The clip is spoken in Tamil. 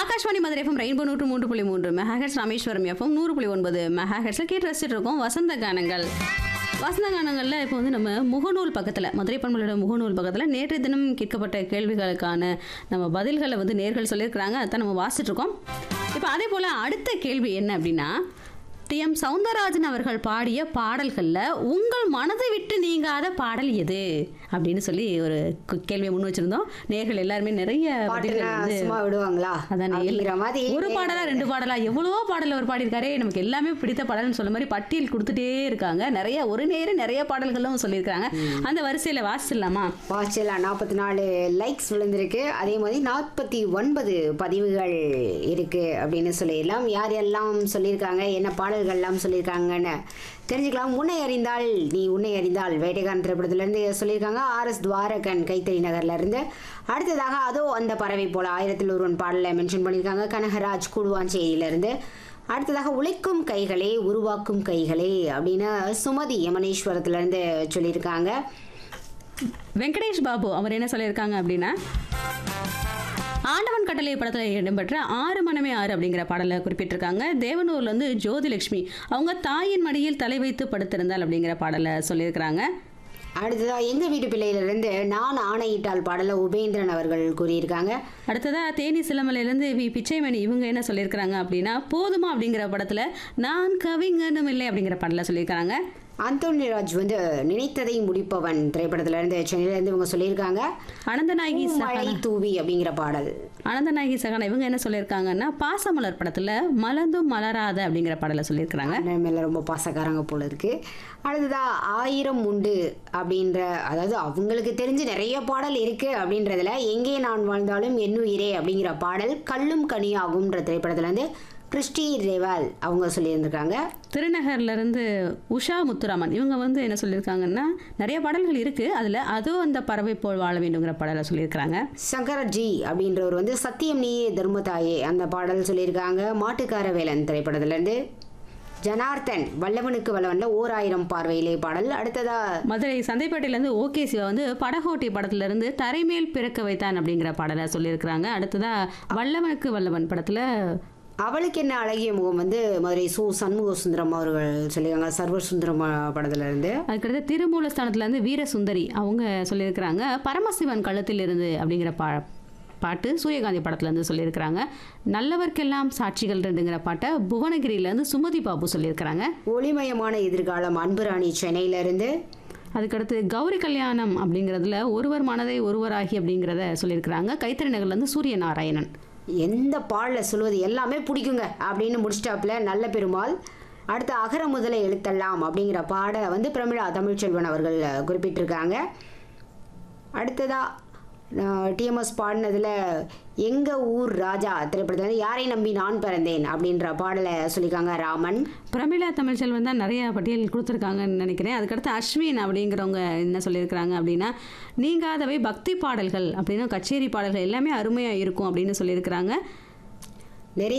ஆகாஷ்வாணி மதுரை எஃப்எம் ரெயின்போ நூற்று மூன்று புள்ளி மூன்று மெகாஹெட்ஸ் ராமேஸ்வரம் எஃப்எம் நூறு புள்ளி ஒன்பது மெகாஹெட்ஸில் கேட்டு ரசிச்சுட்டு இருக்கோம் வசந்த கானங்கள் வசந்த கானங்களில் இப்போ வந்து நம்ம முகநூல் பக்கத்தில் மதுரை பண்பலோட முகநூல் பக்கத்தில் நேற்று தினம் கேட்கப்பட்ட கேள்விகளுக்கான நம்ம பதில்களை வந்து நேர்கள் சொல்லியிருக்கிறாங்க அதான் நம்ம வாசிட்டு இருக்கோம் இப்போ அதே போல் அடுத்த கேள்வி என்ன அப்படின்னா டி எம் சவுந்தரராஜன் அவர்கள் பாடிய பாடல்களில் உங்கள் மனதை விட்டு நீங்காத பாடல் எது அப்படின்னு சொல்லி ஒரு கு- கேள்வியை முன் வச்சிருந்தோம் நேர்கள் எல்லாருமே நிறைய பதில்கள் பாட்டுனா வந்து சும்மா விடுவாங்களா அதான் அப்படிங்கிற மாதிரி ஒரு பாடலா ரெண்டு பாடலா எவ்வளவோ பாடல் அவர் பாடியிருக்காரே நமக்கு எல்லாமே பிடித்த பாடல்னு சொல்ல மாதிரி பட்டியல் கொடுத்துட்டே இருக்காங்க நிறைய ஒரு நேரம் நிறைய பாடல்களும் சொல்லியிருக்காங்க அந்த வரிசையில வாசிச்சிடலாமா வாட்சில் நாற்பத்தி நாலு லைக்ஸ் விழுந்திருக்கு அதே மாதிரி நாற்பத்தி ஒன்பது பதிவுகள் இருக்கு அப்படின்னு சொல்லிடலாம் யார் எல்லாம் சொல்லியிருக்காங்க என்ன பாடல்கள்லாம் சொல்லியிருக்காங்கன்னு தெரிஞ்சுக்கலாம் உன்னை அறிந்தால் நீ உன்னை அறிந்தால் வேட்டைக்காரன் திரைப்படத்திலேருந்து சொல்லியிருக்காங்க ஆர்எஸ் துவாரகன் கைத்தறி நகர்ல இருந்து அடுத்ததாக அதோ அந்த பறவை போல ஆயிரத்தில் ஒருவன் பாடலை மென்ஷன் பண்ணியிருக்காங்க கனகராஜ் கூடுவாஞ்சேரியிலிருந்து அடுத்ததாக உழைக்கும் கைகளே உருவாக்கும் கைகளே அப்படின்னு சுமதி யமனேஸ்வரத்துலேருந்து சொல்லியிருக்காங்க வெங்கடேஷ் பாபு அவர் என்ன சொல்லியிருக்காங்க அப்படின்னா ஆண்டவன் கட்டளை படத்தில் இடம்பெற்ற ஆறு மனமே ஆறு அப்படிங்கிற பாடலை குறிப்பிட்டிருக்காங்க தேவனூர்ல இருந்து ஜோதிலட்சுமி அவங்க தாயின் மடியில் தலை வைத்து படுத்திருந்தால் அப்படிங்கிற பாடலை சொல்லியிருக்கிறாங்க அடுத்ததா எங்க வீட்டு பிள்ளையிலிருந்து நான் ஆணையிட்டால் பாடல உபேந்திரன் அவர்கள் கூறியிருக்காங்க அடுத்ததா தேனி சிலமலையிலேருந்து வி பிச்சைமணி இவங்க என்ன சொல்லியிருக்கிறாங்க அப்படின்னா போதுமா அப்படிங்கிற படத்துல நான் கவிஞனும் இல்லை அப்படிங்கிற பாடலை சொல்லியிருக்காங்க அந்தோனிராஜ் வந்து நினைத்ததை முடிப்பவன் திரைப்படத்துல இருந்து சென்னையில இருந்து இவங்க சொல்லியிருக்காங்க அனந்தநாயகி மழை தூவி அப்படிங்கிற பாடல் அனந்தநாயகி சகானா இவங்க என்ன சொல்லியிருக்காங்கன்னா பாசமலர் படத்துல மலர்ந்தும் மலராத அப்படிங்கிற பாடலை சொல்லியிருக்கிறாங்க அண்ணன் மேல ரொம்ப பாசக்காரங்க போல இருக்கு அடுத்ததா ஆயிரம் உண்டு அப்படின்ற அதாவது அவங்களுக்கு தெரிஞ்சு நிறைய பாடல் இருக்கு அப்படின்றதுல எங்கே நான் வாழ்ந்தாலும் என்னுயிரே அப்படிங்கிற பாடல் கல்லும் கனியாகும்ன்ற திரைப்படத்துல இருந்து கிறிஸ்டி ரேவால் அவங்க சொல்லியிருந்திருக்காங்க திருநகர்ல இருந்து உஷா முத்துராமன் இவங்க வந்து என்ன சொல்லியிருக்காங்கன்னா நிறைய பாடல்கள் இருக்கு அதுல அதோ அந்த பறவை போல் வாழ வேண்டுங்கிற பாடலை சொல்லியிருக்கிறாங்க சங்கரஜி அப்படின்றவர் வந்து சத்தியம் நீயே தர்மதாயே அந்த பாடல் சொல்லியிருக்காங்க மாட்டுக்கார வேலன் திரைப்படத்திலேருந்து ஜனார்த்தன் வல்லவனுக்கு வல்லவன்ல ஓர் ஆயிரம் பார்வையிலே பாடல் அடுத்ததா மதுரை சந்தைப்பேட்டையிலேருந்து ஓகே சிவா வந்து படகோட்டி படத்துல இருந்து தரைமேல் பிறக்க வைத்தான் அப்படிங்கிற பாடலை சொல்லியிருக்கிறாங்க அடுத்ததா வல்லவனுக்கு வல்லவன் படத்துல அவளுக்கு என்ன அழகிய முகம் வந்து மதுரை சு சண்முக சுந்தரம் அவர்கள் சொல்லியிருக்காங்க சர்வ சுந்தரம் படத்துல இருந்து அதுக்கடுத்து திருமூலஸ்தானத்துல இருந்து வீரசுந்தரி அவங்க சொல்லியிருக்கிறாங்க பரமசிவன் கழுத்தில் இருந்து அப்படிங்கிற பா பாட்டு சூரியகாந்தி படத்துல இருந்து சொல்லியிருக்கிறாங்க நல்லவர்க்கெல்லாம் சாட்சிகள் ரெண்டுங்கிற பாட்டை புவனகிரியிலேருந்து சுமதி பாபு சொல்லியிருக்கிறாங்க ஒளிமயமான எதிர்காலம் அன்புராணி சென்னையில இருந்து அதுக்கடுத்து கௌரி கல்யாணம் அப்படிங்கிறதுல ஒருவர் மனதை ஒருவராகி அப்படிங்கிறத சொல்லியிருக்கிறாங்க கைத்தறி நகர்லேருந்து சூரிய நாராயணன் எந்த பாடல சொல்வது எல்லாமே பிடிக்குங்க அப்படின்னு முடிச்சிட்டாப்புல நல்ல பெருமாள் அடுத்து அகர முதல எழுத்தெல்லாம் அப்படிங்கிற பாடலை வந்து பிரமிழா தமிழ்ச்செல்வன் அவர்கள் அஹ், குறிப்பிட்டிருக்காங்க அடுத்ததா டிஎம்எஸ் பாடினதில் எங்கள் ஊர் ராஜா திரைப்படத்தில் வந்து யாரை நம்பி நான் பிறந்தேன் அப்படின்ற பாடலை சொல்லியிருக்காங்க ராமன் பிரமிளா தமிழ்ச்செல்வன் தான் நிறைய பட்டியல் கொடுத்துருக்காங்கன்னு நினைக்கிறேன் அதுக்கடுத்து அஸ்வின் அப்படிங்கிறவங்க என்ன சொல்லியிருக்கிறாங்க அப்படின்னா நீங்காதவை பக்தி பாடல்கள் அப்படின்னா கச்சேரி பாடல்கள் எல்லாமே அருமையாக இருக்கும் அப்படின்னு சொல்லியிருக்கிறாங்க